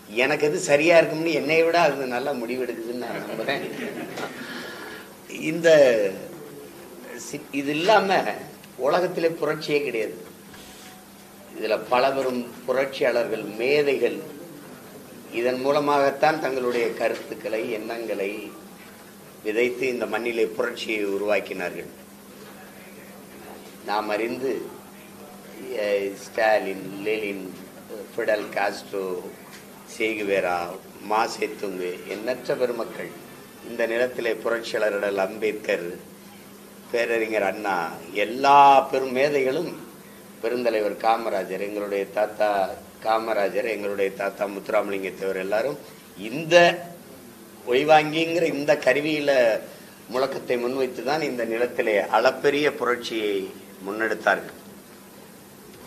எனக்கு எது சரியா இருக்கும்னு என்னை விட அது நல்லா முடிவெடுக்குதுன்னு நான் நம்புறேன் இந்த சி- இது இல்லாம உலகத்திலே புரட்சியே கிடையாது இதுல பல பெரும் புரட்சியாளர்கள் மேதைகள் இதன் மூலமாகத்தான் தங்களுடைய கருத்துக்களை எண்ணங்களை விதைத்து இந்த மண்ணிலே புரட்சியை உருவாக்கினார்கள் நாம் அறிந்து அஹ், Stalin Lenin Fidel Castro Che Guevara Mao Zedong எண்ணற்ற பெருமக்கள் இந்த நிலத்திலே புரட்சியாளர்கள் அம்பேத்கர் பேரறிஞர் அண்ணா எல்லா பெரும் மேதைகளும் பெருந்தலைவர் காமராஜர் எங்களுடைய தாத்தா காமராஜர் எங்களுடைய தாத்தா முத்துராமலிங்கத்தேவர் எல்லாரும் இந்த ஒய்வாங்கிங்கிற இந்த கருவியில முழக்கத்தை முன்வைத்து தான் இந்த நிலத்திலே அளப்பெரிய புரட்சியை முன்னெடுத்தார்கள்